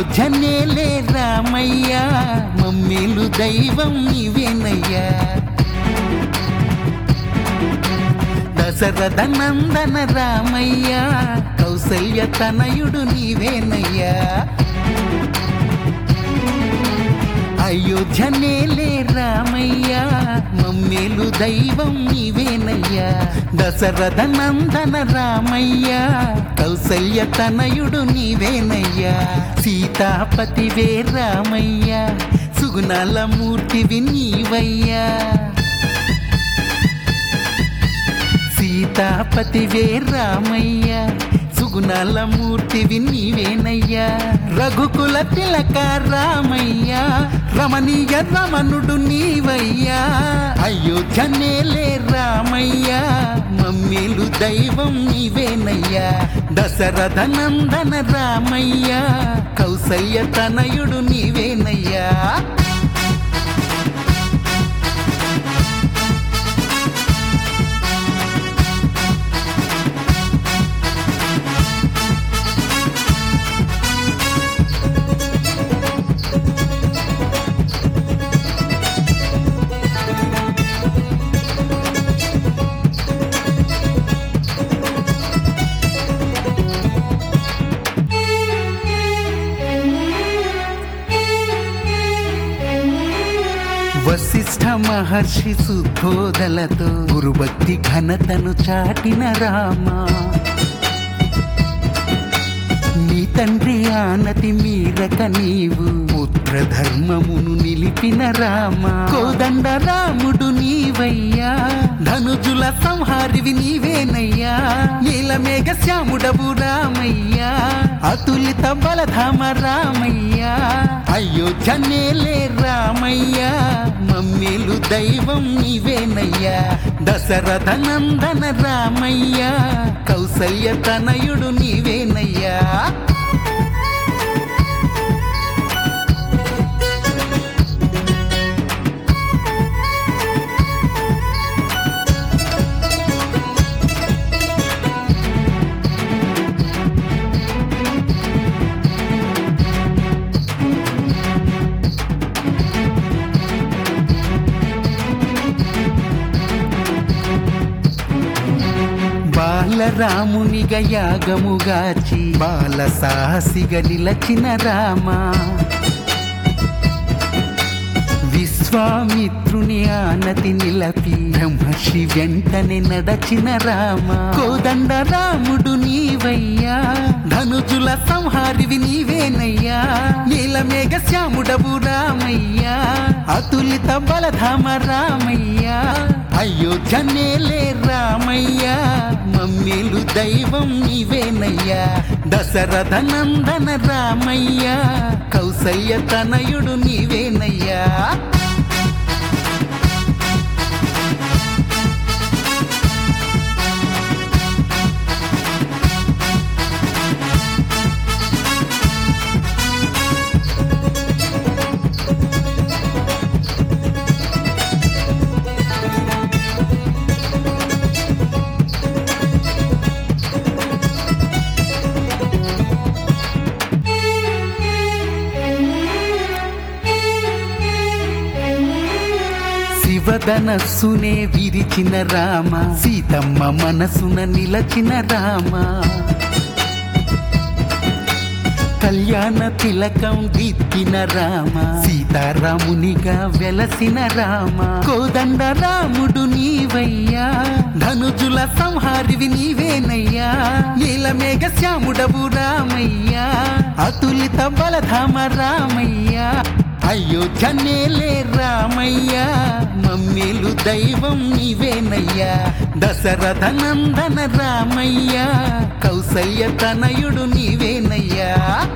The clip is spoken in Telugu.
అయోధ్యనేలే రామయ్య మమ్మేలు దైవం నీవేనయ్యా దశరథ నందన రామయ్య కౌసల్య తనయుడు నీవేనయ్యా అయోధ్యనేలే రామయ్య మమ్మేలు దైవం నీవేనయ్యా దశరథ నందన రామయ్య కౌసల్య తనయుడు నీవేనయ్యా సీతాపతివే రామయ్య సుగుణాల మూర్తివి నీవయ్యా సీతాపతివే రామయ్య సుగుణాల మూర్తివి నీవేనయ్యా రఘుకుల తిలక రామయ్య రమణీయ రమణుడు నీవయ్యా అయోధ్యనేలే రామయ్య మమ్మీలు దైవం నీవేనయ్యా దశరథ నందన రామయ్య కౌసల్య తనయుడు నీవేనయ్యా వశిష్ఠ మహర్షి సుధోదలతో గురుభక్తి ఘనతను చాటిన రామా నీ తండ్రి ఆనతి మీరక నీవు పుత్ర ధర్మమును నిలిపిన రామ కోదండ రాముడు నీవయ్యా ధనుజుల సంహారివి నీవేనయ్యా నీలమేఘ శ్యాముడవు రామయ్యా అతులిత బలధామ రామయ్యా అయోధ్యనేలే రామయ్యా మమ్మీలు దైవం నీవేనయ్యా దశరథ నందన రామయ్యా కౌసల్య తనయుడు నీవేనయ్యా బాలరామునిగా యాగముగాచి బాల సాహసిగా నిలచిన రామా విశ్వామిత్రుని ఆనతి నిలపి బ్రహ్మర్షి వెంటనే నడచిన రామ కోదండ రాముడు నీవయ్యా ధనుజుల సంహారివి నీవేనయ్యా నీలమేఘ శ్యాముడవు రామయ్యా అతులిత బలధామ రామయ్యా అయోధ్యనేలే రామయ్యా మమ్మీలు దైవం నీవేనయ్యా దశరథ నందన రామయ్యా కౌసల్య తనయుడు నీవేనయ్యా శివధనస్సునే విరిచిన రామ సీతమ్మ మనసున నిలచిన రామ కళ్యాణ తిలకం దిద్దిన రామ సీతారామునిగా వెలసిన రామ కోదండ రాముడు నీవయ్యా ధనుజుల సంహారివి నీవేనయ్యా నీలమేఘ శ్యాముడవు రామయ్యా అతులిత బలధామ రామయ్యా అయోధ్యనేలే రామయ్యా మమ్మీలు దైవం నీవేనయ్యా దశరథ నందన రామయ్యా కౌసల్య తనయుడు నీవేనయ్యా